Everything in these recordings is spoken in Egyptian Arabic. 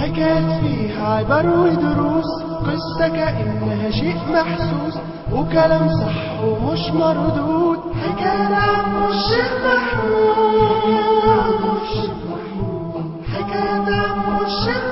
حكايات فيها عبر ودروس قصة كأنها شيء محسوس وكلام صح ومش مردود حكاية عن الشيخ محمود حكاية عن الشيخ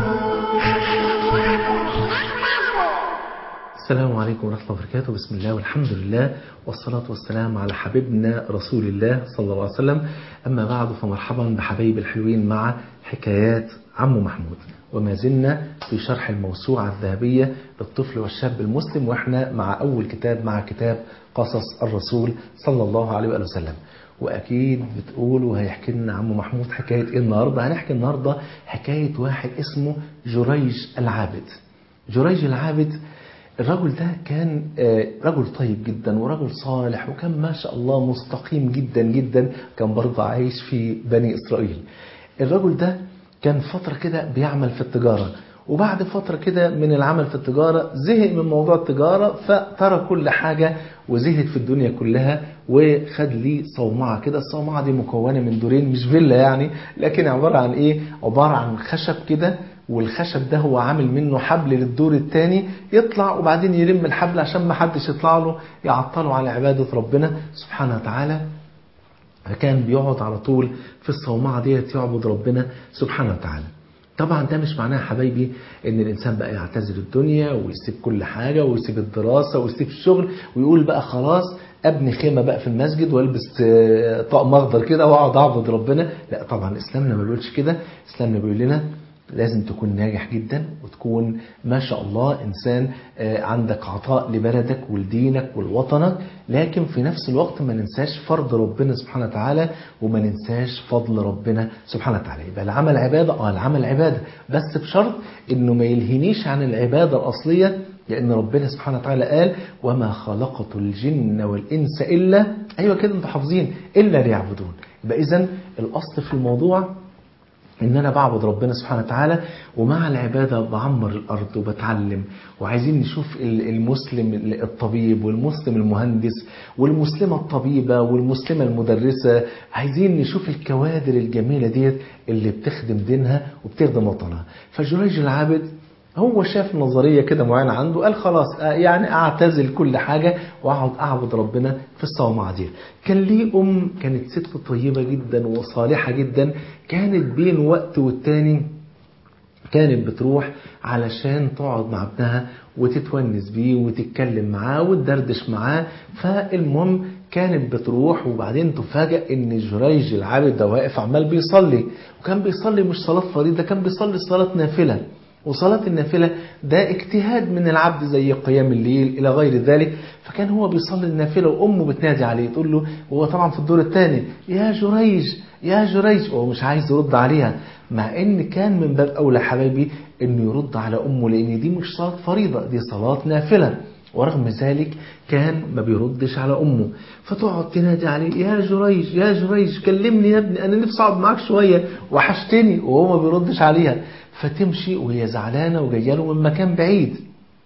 السلام عليكم ورحمة الله وبركاته بسم الله والحمد لله والصلاة والسلام على حبيبنا رسول الله صلى الله عليه وسلم أما بعد فمرحبا بحبايب الحلوين مع حكايات عم محمود وما زلنا في شرح الموسوعة الذهبية للطفل والشاب المسلم وإحنا مع أول كتاب مع كتاب قصص الرسول صلى الله عليه وآله وسلم وأكيد بتقول وهيحكي لنا عم محمود حكاية إيه النهاردة هنحكي النهاردة حكاية واحد اسمه جريج العابد جريج العابد الرجل ده كان رجل طيب جدا ورجل صالح وكان ما شاء الله مستقيم جدا جدا كان برضه عايش في بني إسرائيل الرجل ده كان فترة كده بيعمل في التجارة وبعد فترة كده من العمل في التجارة زهق من موضوع التجارة فترك كل حاجة وزهد في الدنيا كلها وخد لي صومعة كده الصومعة دي مكونة من دورين مش فيلا يعني لكن عبارة عن ايه عبارة عن خشب كده والخشب ده هو عامل منه حبل للدور الثاني يطلع وبعدين يلم الحبل عشان ما حدش يطلع له يعطله على عبادة ربنا سبحانه وتعالى فكان بيقعد على طول في الصومعة ديت يعبد ربنا سبحانه وتعالى طبعا ده مش معناه حبايبي ان الانسان بقى يعتزل الدنيا ويسيب كل حاجة ويسيب الدراسة ويسيب الشغل ويقول بقى خلاص ابني خيمة بقى في المسجد والبس طقم اخضر كده واقعد اعبد ربنا لا طبعا اسلامنا ما بيقولش كده اسلامنا بيقول لنا لازم تكون ناجح جدا وتكون ما شاء الله إنسان عندك عطاء لبلدك ولدينك ولوطنك لكن في نفس الوقت ما ننساش فرض ربنا سبحانه وتعالى وما ننساش فضل ربنا سبحانه وتعالى يبقى العمل عبادة اه العمل عبادة بس بشرط انه ما يلهنيش عن العبادة الأصلية لأن ربنا سبحانه وتعالى قال وما خلقت الجن والإنس إلا أيوة كده انتوا حافظين إلا ليعبدون يبقى إذا الأصل في الموضوع ان انا بعبد ربنا سبحانه وتعالى ومع العبادة بعمر الارض وبتعلم وعايزين نشوف المسلم الطبيب والمسلم المهندس والمسلمة الطبيبة والمسلمة المدرسة عايزين نشوف الكوادر الجميلة ديت اللي بتخدم دينها وبتخدم وطنها فجريج العابد هو شاف نظرية كده معينة عنده قال خلاص يعني اعتزل كل حاجة واقعد اعبد ربنا في الصومعة دي كان ليه ام كانت ست طيبة جدا وصالحة جدا كانت بين وقت والتاني كانت بتروح علشان تقعد مع ابنها وتتونس بيه وتتكلم معاه وتدردش معاه فالمهم كانت بتروح وبعدين تفاجأ ان جريج العابد ده واقف عمال بيصلي وكان بيصلي مش صلاة فريضة كان بيصلي صلاة نافلة وصلاة النافلة ده اجتهاد من العبد زي قيام الليل إلى غير ذلك فكان هو بيصلي النافلة وأمه بتنادي عليه تقول له وهو طبعا في الدور الثاني يا جريج يا جريج وهو مش عايز يرد عليها مع ان كان من باب أولى حبايبي انه يرد على أمه لأن دي مش صلاة فريضة دي صلاة نافلة ورغم ذلك كان ما بيردش على أمه فتقعد تنادي عليه يا جريج يا جريج كلمني يا ابني أنا نفسي أقعد معاك شوية وحشتني وهو ما بيردش عليها فتمشي وهي زعلانة وجايه له من مكان بعيد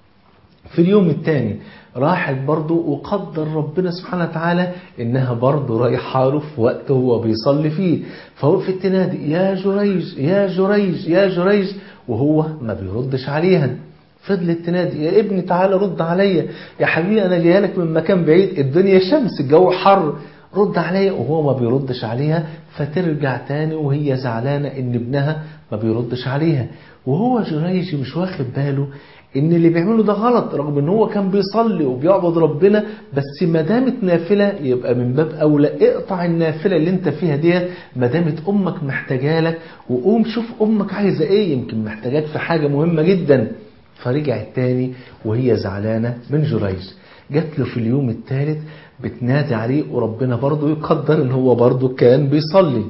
في اليوم الثاني راحت برضه وقدر ربنا سبحانه وتعالى انها برضه رايحه له في وقت هو بيصلي فيه فوقفت تنادي يا جريج يا جريج يا جريج وهو ما بيردش عليها فضلت تنادي يا ابني تعالى رد عليا يا حبيبي انا جايه لك من مكان بعيد الدنيا شمس الجو حر رد عليا وهو ما بيردش عليها فترجع تاني وهي زعلانة ان ابنها ما بيردش عليها وهو جريج مش واخد باله ان اللي بيعمله ده غلط رغم ان هو كان بيصلي وبيعبد ربنا بس ما دامت نافله يبقى من باب اولى اقطع النافله اللي انت فيها ديت ما دامت امك محتاجه لك وقوم شوف امك عايزه ايه يمكن محتاجاك في حاجه مهمه جدا فرجعت تاني وهي زعلانه من جريج جات له في اليوم الثالث بتنادي عليه وربنا برضه يقدر ان هو برضه كان بيصلي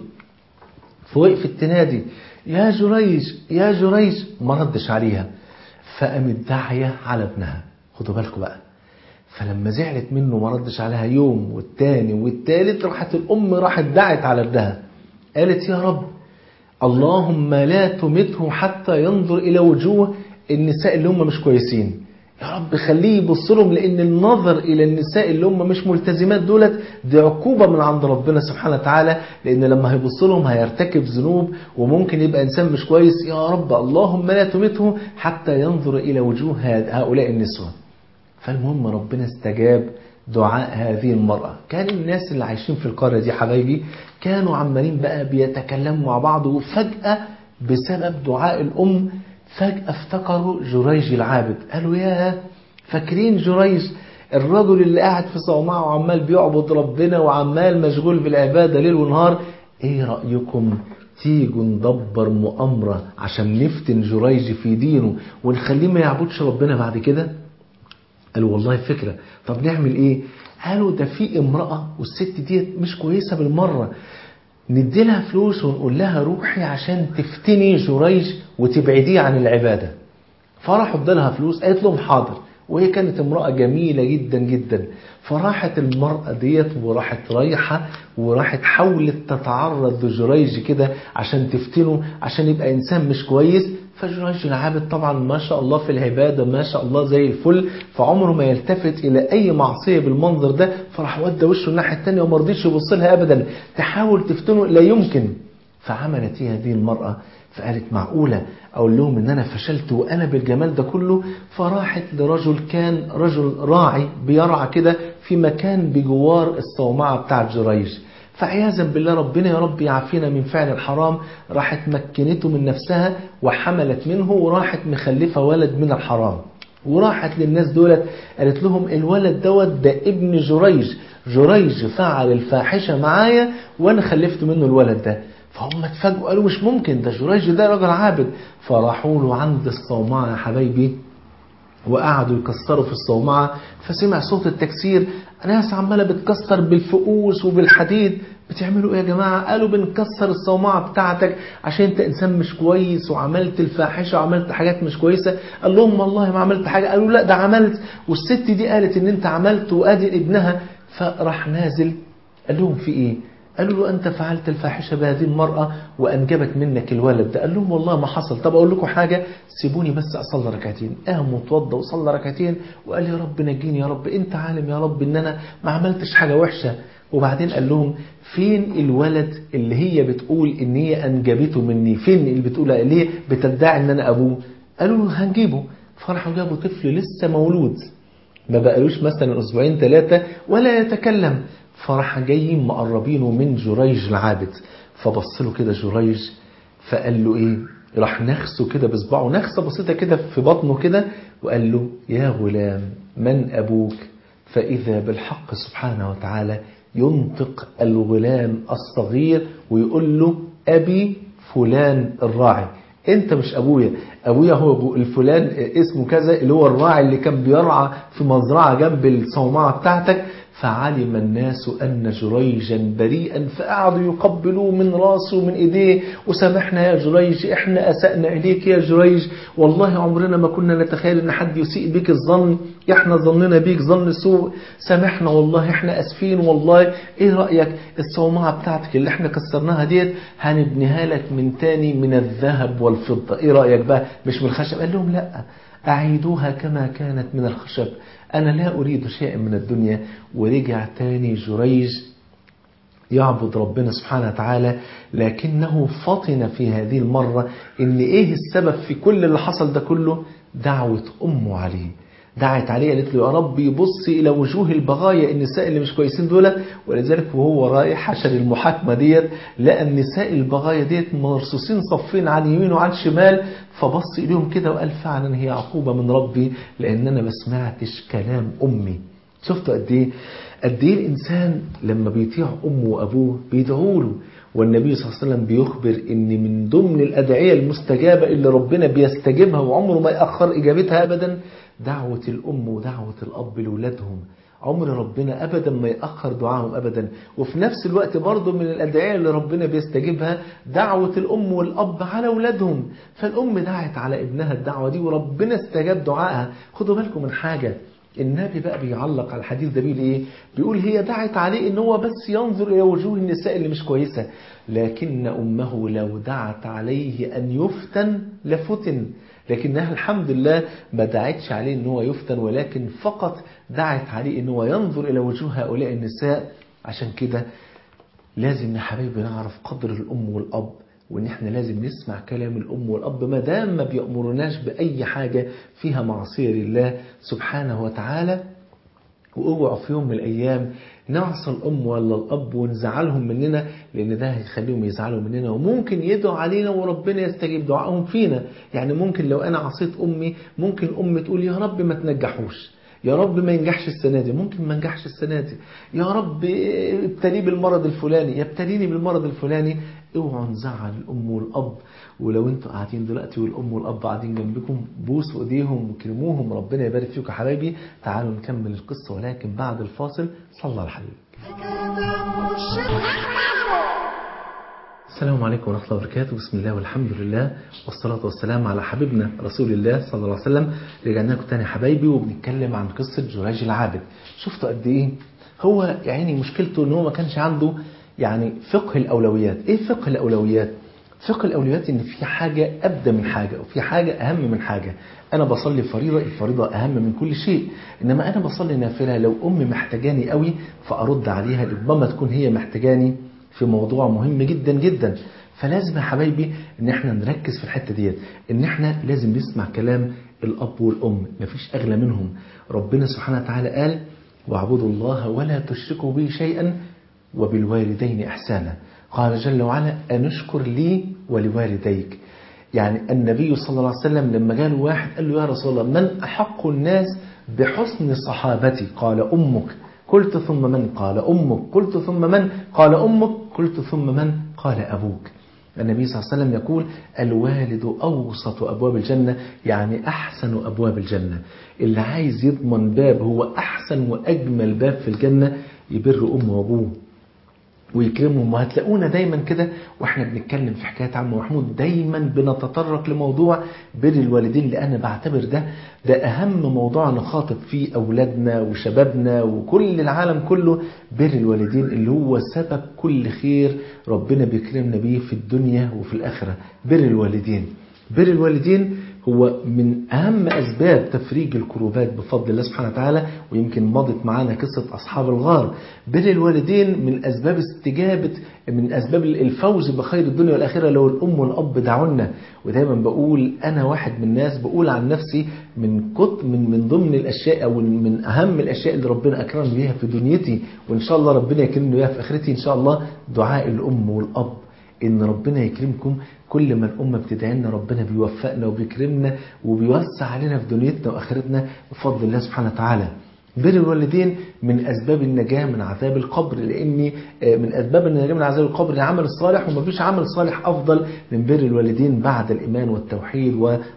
فوقفت تنادي يا جريج يا جريج ما ردش عليها فقامت داعية على ابنها خدوا بالكم بقى فلما زعلت منه ما ردش عليها يوم والتاني والتالت راحت الأم راحت دعت على ابنها قالت يا رب اللهم لا تمته حتى ينظر إلى وجوه النساء اللي هم مش كويسين يا رب خليه يبص لهم لان النظر الى النساء اللي هم مش ملتزمات دولت دي عقوبه من عند ربنا سبحانه وتعالى لان لما هيبص لهم هيرتكب ذنوب وممكن يبقى انسان مش كويس يا رب اللهم لا تمته حتى ينظر الى وجوه هؤلاء النسوه فالمهم ربنا استجاب دعاء هذه المرأة كان الناس اللي عايشين في القرية دي حبايبي كانوا عمالين بقى بيتكلموا مع بعض وفجأة بسبب دعاء الأم فجأة افتكروا جريج العابد قالوا يا فاكرين جريج الرجل اللي قاعد في صومعه وعمال بيعبد ربنا وعمال مشغول بالعبادة ليل ونهار ايه رأيكم تيجوا ندبر مؤامرة عشان نفتن جريج في دينه ونخليه ما يعبدش ربنا بعد كده قالوا والله فكرة طب نعمل ايه قالوا ده في امرأة والست ديت مش كويسة بالمرة ندي لها فلوس ونقول لها روحي عشان تفتني جريج وتبعديه عن العبادة فراحوا ادالها فلوس قالت لهم حاضر وهي كانت امرأة جميلة جدا جدا فراحت المرأة ديت وراحت رايحة وراحت حاولت تتعرض لجريج كده عشان تفتنه عشان يبقى إنسان مش كويس فجريج العابد طبعا ما شاء الله في العبادة ما شاء الله زي الفل فعمره ما يلتفت إلى أي معصية بالمنظر ده فراح ودى وشه الناحية التانية وما رضيش يبص لها أبدا تحاول تفتنه لا يمكن فعملت هي هذه المرأة فقالت معقولة أقول لهم إن أنا فشلت وأنا بالجمال ده كله فراحت لرجل كان رجل راعي بيرعى كده في مكان بجوار الصومعة بتاعت جريج فعياذا بالله ربنا يا رب يعافينا من فعل الحرام راحت مكنته من نفسها وحملت منه وراحت مخلفة ولد من الحرام وراحت للناس دولت قالت لهم الولد دوت ده ابن جريج جريج فعل الفاحشة معايا وانا خلفت منه الولد ده فهم اتفاجئوا قالوا مش ممكن ده جريج ده راجل عابد فراحوا له عند الصومعة يا حبايبي وقعدوا يكسروا في الصومعة فسمع صوت التكسير ناس عمالة بتكسر بالفؤوس وبالحديد بتعملوا ايه يا جماعة قالوا بنكسر الصومعة بتاعتك عشان انت انسان مش كويس وعملت الفاحشة وعملت حاجات مش كويسة قال لهم والله ما عملت حاجة قالوا لا ده عملت والست دي قالت ان انت عملت وادي ابنها فراح نازل قال لهم في ايه قالوا له أنت فعلت الفاحشة بهذه المرأة وأنجبت منك الولد ده قال لهم والله ما حصل طب أقول لكم حاجة سيبوني بس أصلي ركعتين قام وتوضى وصلى ركعتين وقال يا رب نجيني يا رب أنت عالم يا رب إن أنا ما عملتش حاجة وحشة وبعدين قال لهم فين الولد اللي هي بتقول إن هي أنجبته مني فين اللي بتقول ليه بتدعي إن أنا أبوه قالوا له هنجيبه فرحوا جابوا طفل لسه مولود ما بقالوش مثلا أسبوعين ثلاثة ولا يتكلم فراح جايين مقربينه من جريج العابد فبص له كده جريج فقال له ايه راح نخسه كده بصباعه نخسه بسيطه كده في بطنه كده وقال له يا غلام من ابوك فاذا بالحق سبحانه وتعالى ينطق الغلام الصغير ويقول له ابي فلان الراعي انت مش ابويا ابويا هو أبو الفلان اسمه كذا اللي هو الراعي اللي كان بيرعى في مزرعه جنب الصومعه بتاعتك فعلم الناس أن جريجا بريئا فقعدوا يقبلوه من راسه ومن إيديه وسامحنا يا جريج إحنا أسأنا إليك يا جريج والله عمرنا ما كنا نتخيل أن حد يسيء بك الظن إحنا ظننا بيك ظن سوء سامحنا والله إحنا أسفين والله إيه رأيك الصومعة بتاعتك اللي إحنا كسرناها ديت هنبنيها لك من تاني من الذهب والفضة إيه رأيك بقى مش من الخشب قال لهم لأ أعيدوها كما كانت من الخشب أنا لا أريد شيئا من الدنيا ورجع تاني جريج يعبد ربنا سبحانه وتعالى لكنه فطن في هذه المرة إن إيه السبب في كل اللي حصل ده كله دعوة أمه عليه دعت عليه قالت له يا رب يبص إلى وجوه البغايا النساء اللي مش كويسين دول ولذلك وهو رايح عشان المحاكمة ديت لقى النساء البغايا ديت مرصوصين صفين عن يمين وعن شمال فبص إليهم كده وقال فعلا هي عقوبة من ربي لأن أنا ما سمعتش كلام أمي شفتوا قد إيه قد إيه الإنسان لما بيطيع أمه وأبوه بيدعوا له والنبي صلى الله عليه وسلم بيخبر ان من ضمن الادعيه المستجابه اللي ربنا بيستجيبها وعمره ما ياخر اجابتها ابدا دعوه الام ودعوه الاب لاولادهم عمر ربنا ابدا ما ياخر دعائهم ابدا وفي نفس الوقت برضه من الادعيه اللي ربنا بيستجيبها دعوه الام والاب على اولادهم فالام دعت على ابنها الدعوه دي وربنا استجاب دعائها خدوا بالكم من حاجه النبي بقى بيعلق على الحديث ده بيقول ايه بيقول هي دعت عليه ان هو بس ينظر الى وجوه النساء اللي مش كويسة لكن امه لو دعت عليه ان يفتن لفتن لكنها الحمد لله ما دعتش عليه ان هو يفتن ولكن فقط دعت عليه ان هو ينظر الى وجوه هؤلاء النساء عشان كده لازم يا حبايبي نعرف قدر الام والاب وان احنا لازم نسمع كلام الام والاب ما دام ما بيامروناش باي حاجه فيها معصيه لله سبحانه وتعالى واوعوا في يوم من الايام نعصى الام ولا الاب ونزعلهم مننا لان ده هيخليهم يزعلوا مننا وممكن يدعوا علينا وربنا يستجيب دعائهم فينا يعني ممكن لو انا عصيت امي ممكن ام تقول يا رب ما تنجحوش يا رب ما ينجحش السنة دي ممكن ما ينجحش السنة دي يا رب ابتليه بالمرض الفلاني يبتليني بالمرض الفلاني اوعوا نزعل الام والاب ولو انتوا قاعدين دلوقتي والام والاب قاعدين جنبكم بوسوا ايديهم وكرموهم ربنا يبارك فيكم يا حبايبي تعالوا نكمل القصه ولكن بعد الفاصل صلى على الحبيب السلام عليكم ورحمة الله وبركاته بسم الله والحمد لله والصلاة والسلام على حبيبنا رسول الله صلى الله عليه وسلم رجعنا لكم تاني حبايبي وبنتكلم عن قصة جراج العابد شفتوا قد ايه هو يعني مشكلته ان هو ما كانش عنده يعني فقه الأولويات ايه فقه الأولويات فقه الأولويات ان في حاجة أبدى من حاجة وفي حاجة أهم من حاجة أنا بصلي فريضة الفريضة أهم من كل شيء إنما أنا بصلي نافلة لو أمي محتاجاني قوي فأرد عليها ربما تكون هي محتاجاني في موضوع مهم جدا جدا فلازم يا حبايبي ان احنا نركز في الحته ديت ان احنا لازم نسمع كلام الاب والام مفيش اغلى منهم ربنا سبحانه وتعالى قال واعبدوا الله ولا تشركوا به شيئا وبالوالدين احسانا قال جل وعلا انشكر لي ولوالديك يعني النبي صلى الله عليه وسلم لما جاء واحد قال له يا رسول الله من احق الناس بحسن صحابتي قال امك قلت ثم من قال أمك قلت ثم من قال أمك قلت ثم من قال أبوك النبي صلى الله عليه وسلم يقول الوالد أوسط أبواب الجنة يعني أحسن أبواب الجنة اللي عايز يضمن باب هو أحسن وأجمل باب في الجنة يبر أمه وأبوه ويكرمهم وهتلاقونا دايما كده واحنا بنتكلم في حكايه عم محمود دايما بنتطرق لموضوع بر الوالدين لان بعتبر ده ده اهم موضوع نخاطب فيه اولادنا وشبابنا وكل العالم كله بر الوالدين اللي هو سبب كل خير ربنا بيكرمنا بيه في الدنيا وفي الاخره بر الوالدين بر الوالدين هو من أهم أسباب تفريج الكروبات بفضل الله سبحانه وتعالى ويمكن مضت معانا قصة أصحاب الغار بر الوالدين من أسباب استجابة من أسباب الفوز بخير الدنيا والآخرة لو الأم والأب دعونا ودايما بقول أنا واحد من الناس بقول عن نفسي من كت من من ضمن الأشياء أو من أهم الأشياء اللي ربنا أكرمني بيها في دنيتي وإن شاء الله ربنا يكرمني بيها في آخرتي إن شاء الله دعاء الأم والأب ان ربنا يكرمكم كل ما الأمة بتدعي لنا ربنا بيوفقنا وبيكرمنا وبيوسع علينا في دنيتنا وآخرتنا بفضل الله سبحانه وتعالى بر الوالدين من أسباب النجاة من عذاب القبر لأن من أسباب النجاة من عذاب القبر العمل الصالح وما فيش عمل صالح أفضل من بر الوالدين بعد الإيمان والتوحيد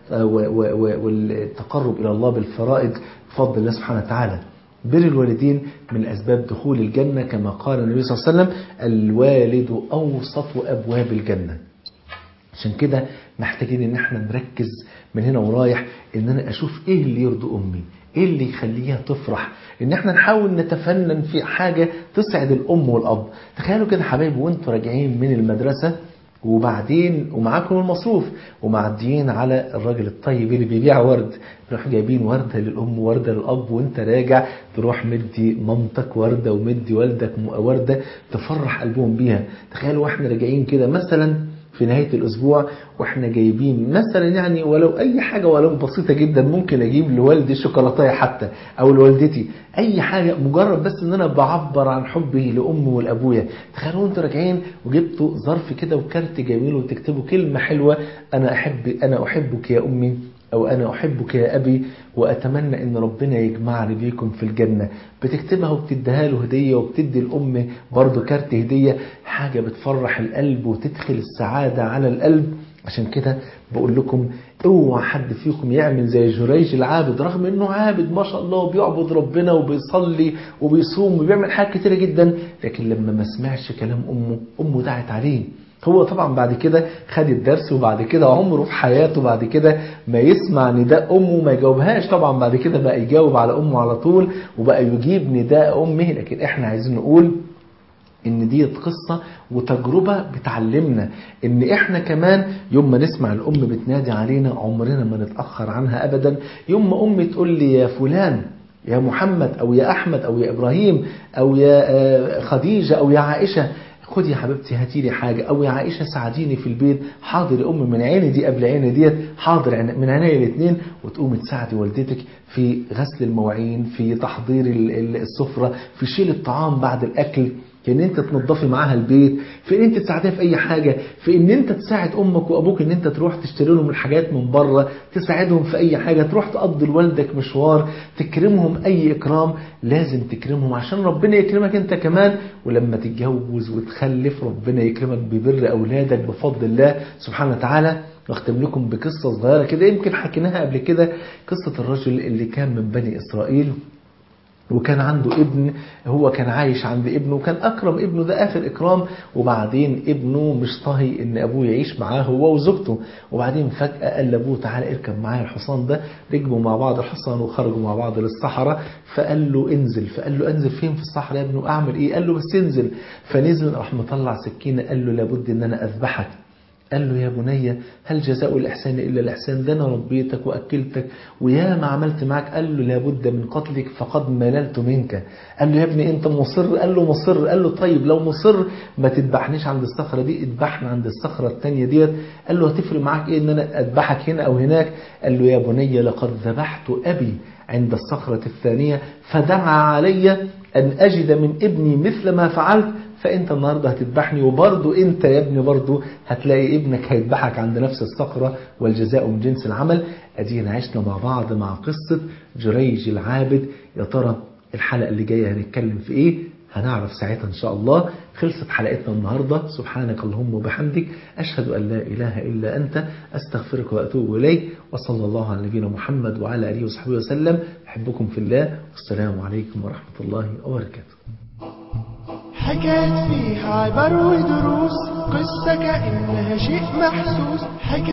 والتقرب إلى الله بالفرائض بفضل الله سبحانه وتعالى بر الوالدين من أسباب دخول الجنة كما قال النبي صلى الله عليه وسلم الوالد أوسط أبواب الجنة عشان كده محتاجين ان احنا نركز من هنا ورايح ان انا اشوف ايه اللي يرضي امي ايه اللي يخليها تفرح ان احنا نحاول نتفنن في حاجة تسعد الام والاب تخيلوا كده حبايبي وانتوا راجعين من المدرسة وبعدين ومعاكم المصروف ومعديين على الراجل الطيب اللي بيبيع ورد نروح جايبين وردة للأم وردة للأب وانت راجع تروح مدي مامتك وردة ومدي والدك وردة تفرح قلبهم بيها تخيلوا واحنا راجعين كده مثلا في نهاية الأسبوع وإحنا جايبين مثلا يعني ولو أي حاجة ولو بسيطة جدا ممكن أجيب لوالدي شوكولاتاية حتى أو لوالدتي أي حاجة مجرد بس إن أنا بعبر عن حبي لأمي ولأبويا تخيلوا أنتوا راجعين وجبتوا ظرف كده وكارت جميل وتكتبوا كلمة حلوة أنا أحب أنا أحبك يا أمي أو أنا أحبك يا أبي وأتمنى أن ربنا يجمعني بيكم في الجنة بتكتبها وبتديها له هدية وبتدي الأم برضه كارت هدية حاجة بتفرح القلب وتدخل السعادة على القلب عشان كده بقول لكم اوعى حد فيكم يعمل زي جريج العابد رغم انه عابد ما شاء الله وبيعبد ربنا وبيصلي وبيصوم وبيعمل حاجات كتيرة جدا لكن لما ما سمعش كلام امه امه دعت عليه هو طبعا بعد كده خد الدرس وبعد كده عمره في حياته بعد كده ما يسمع نداء امه ما يجاوبهاش طبعا بعد كده بقى يجاوب على امه على طول وبقى يجيب نداء امه لكن احنا عايزين نقول ان دي قصة وتجربة بتعلمنا ان احنا كمان يوم ما نسمع الام بتنادي علينا عمرنا ما نتأخر عنها ابدا يوم ما امي تقول لي يا فلان يا محمد او يا احمد او يا ابراهيم او يا خديجة او يا عائشة خدي يا حبيبتي هاتي لي حاجة او يا عائشة ساعديني في البيت حاضر يا ام من عيني دي قبل عيني ديت حاضر من عيني الاثنين وتقومي تساعدي والدتك في غسل المواعين في تحضير السفرة في شيل الطعام بعد الاكل في ان انت تنظفي معاها البيت في ان انت تساعديها في اي حاجة في ان انت تساعد امك وابوك ان انت تروح تشتري لهم الحاجات من بره تساعدهم في اي حاجة تروح تقضي لوالدك مشوار تكرمهم اي اكرام لازم تكرمهم عشان ربنا يكرمك انت كمان ولما تتجوز وتخلف ربنا يكرمك ببر اولادك بفضل الله سبحانه وتعالى واختم لكم بقصة صغيرة كده يمكن حكيناها قبل كده قصة الرجل اللي كان من بني اسرائيل وكان عنده ابن هو كان عايش عند ابنه وكان أكرم ابنه ده آخر إكرام وبعدين ابنه مش طاهي إن أبوه يعيش معاه هو وزوجته وبعدين فجأة قال لأبوه تعالى اركب معايا الحصان ده ركبوا مع بعض الحصان وخرجوا مع بعض للصحراء فقال له انزل فقال له انزل فين في الصحراء يا ابنه أعمل إيه قال له بس انزل فنزل راح مطلع سكينة قال له لابد إن أنا أذبحك قال له يا بني هل جزاء الإحسان إلا الإحسان ده أنا ربيتك وأكلتك ويا ما عملت معك قال له لابد من قتلك فقد مللت منك قال له يا ابني أنت مصر قال له مصر قال له طيب لو مصر ما تذبحنيش عند الصخرة دي اذبحنا عند الصخرة الثانية ديت قال له هتفرق معاك إيه إن أنا أذبحك هنا أو هناك قال له يا بني لقد ذبحت أبي عند الصخرة الثانية فدعا علي أن أجد من ابني مثل ما فعلت فانت النهارده هتذبحني وبرضه انت يا ابني برضه هتلاقي ابنك هيذبحك عند نفس الصخره والجزاء من جنس العمل ادينا عشنا مع بعض مع قصه جريج العابد يا ترى الحلقه اللي جايه هنتكلم في ايه هنعرف ساعتها ان شاء الله خلصت حلقتنا النهارده سبحانك اللهم وبحمدك اشهد ان لا اله الا انت استغفرك واتوب اليك وصلى الله على نبينا محمد وعلى اله وصحبه وسلم احبكم في الله والسلام عليكم ورحمه الله وبركاته حكايات فيها عبر ودروس قصة كأنها شيء محسوس حكاية